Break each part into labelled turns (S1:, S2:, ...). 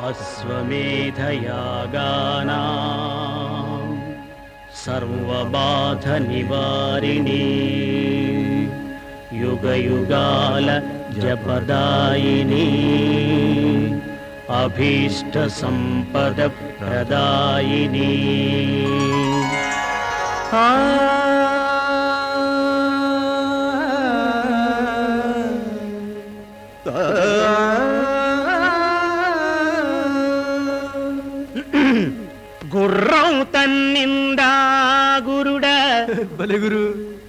S1: అశ్వమేధయాగానా సర్వబాధ నివారిణి యుగయుగాల జపదాయిని అభీష్ట సంపద ప్రదాయిని గుర్రం తన్నిందా గురుడ
S2: భలే గురు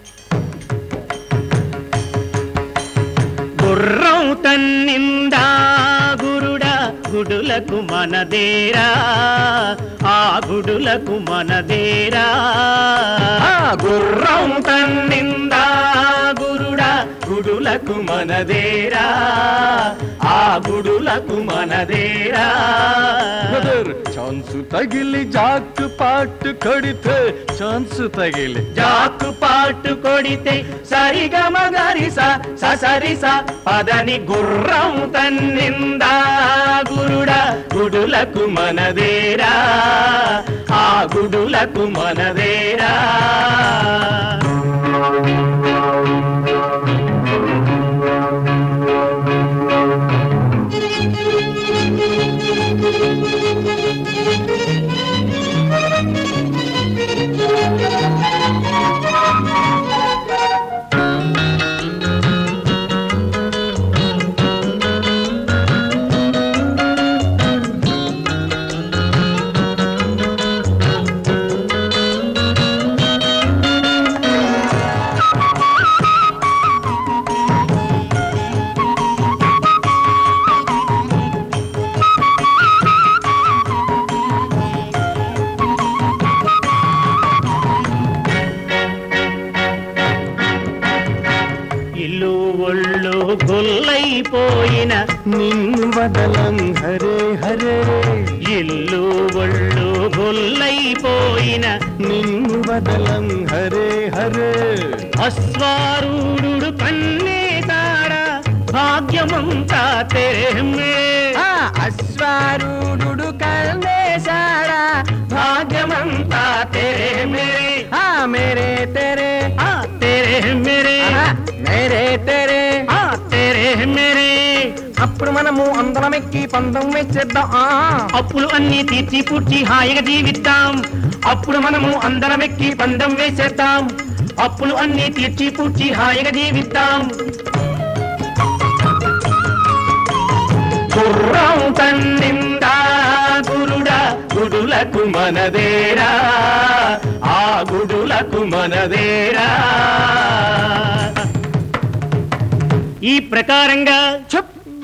S1: గుర్రం తన్నిందా గురుడ గుడులకు మనదేరా ఆ గుడులకు మనదేరా ఆ గుర్రం తన్నిందా గురుడ గుడులకు మనదేరా ఆ గుడులకు మనదేరా
S2: బ్రదర్ ఛాన్స్ తగిలి జాక్ పాటు కడితే ఛాన్స్ తగిలి
S1: జాకు పాటు కొడితే సరిగమ గరిస ససరిస పదని గుర్రం తన్నిందా గురుడ గుడులకు మనదేరా ఆ గుడులకు మనదేరా ఇల్లు ఒళ్ళు గొల్లైపోయిన
S2: నిన్ను వదలం హరే హరే
S1: ఇల్లు ఒళ్ళు గొల్లైపోయిన
S2: నిన్ను వదలం హరే హరే
S1: అశ్వారూఢుడు కన్నేతాడ భాగ్యమంతా తెరమే
S2: అశ్వారూఢుడు కల్లేశాడా
S1: భాగ్యమంతా తెరమే
S2: ఆ మేరే తెరే
S1: ఆ తెరే మేరే
S2: మేరే తెరే
S1: ఆ తెరే మేరే
S2: అప్పుడు మనము అందరం ఎక్కి పందం వేసేద్దాం ఆ
S1: అప్పులు అన్ని తీర్చి పూడ్చి హాయిగా జీవిద్దాం అప్పుడు మనము అందరం ఎక్కి పందం వేసేద్దాం అప్పులు అన్ని తీర్చి పూడ్చి హాయిగా జీవిద్దాం గుర్రం తన్నిందా గురుడా గుడులకు మనదేరా ఆ గుడులకు మనదేరా ఈ ప్రకారంగా
S2: చెప్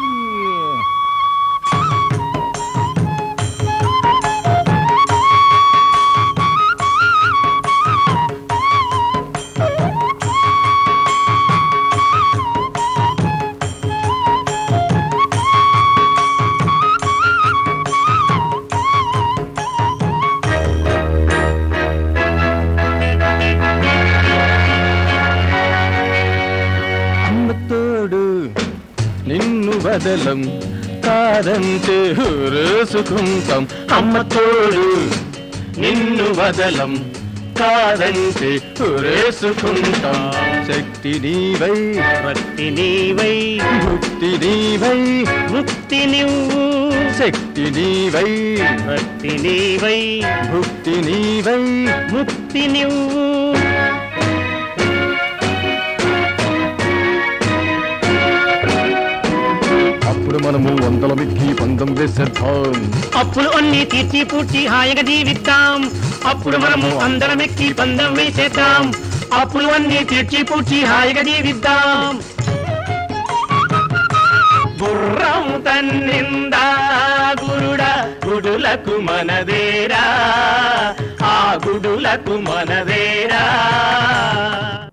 S2: అమ్మ తోడు నిన్ను వదలం కాదంటే రేసుకుంటాం
S1: అమ్మ తోడు నిన్ను వదలం కాదంటే
S2: రేసుకుంటాం శక్తి నీవై
S1: భక్తి నీవై
S2: భక్తి నీవై
S1: ముక్తి నువ్వు
S2: శక్తి నీవై
S1: భక్తి నీవై
S2: భక్తి నీవై
S1: ముక్తి నువ్వు
S2: అప్పుడు మనము వందల మిక్కి పందం వేసేద్దాం
S1: అప్పులు అన్ని తీర్చి పూడ్చి హాయిగా జీవిద్దాం అప్పుడు మనము అందరం ఎక్కి పందం వేసేద్దాం అప్పులు అన్ని తీర్చి పూడ్చి హాయిగా జీవిద్దాం గుర్రం తన్నిందా గురుడా గుడులకు మనదేరా ఆ గుడులకు మనదేరా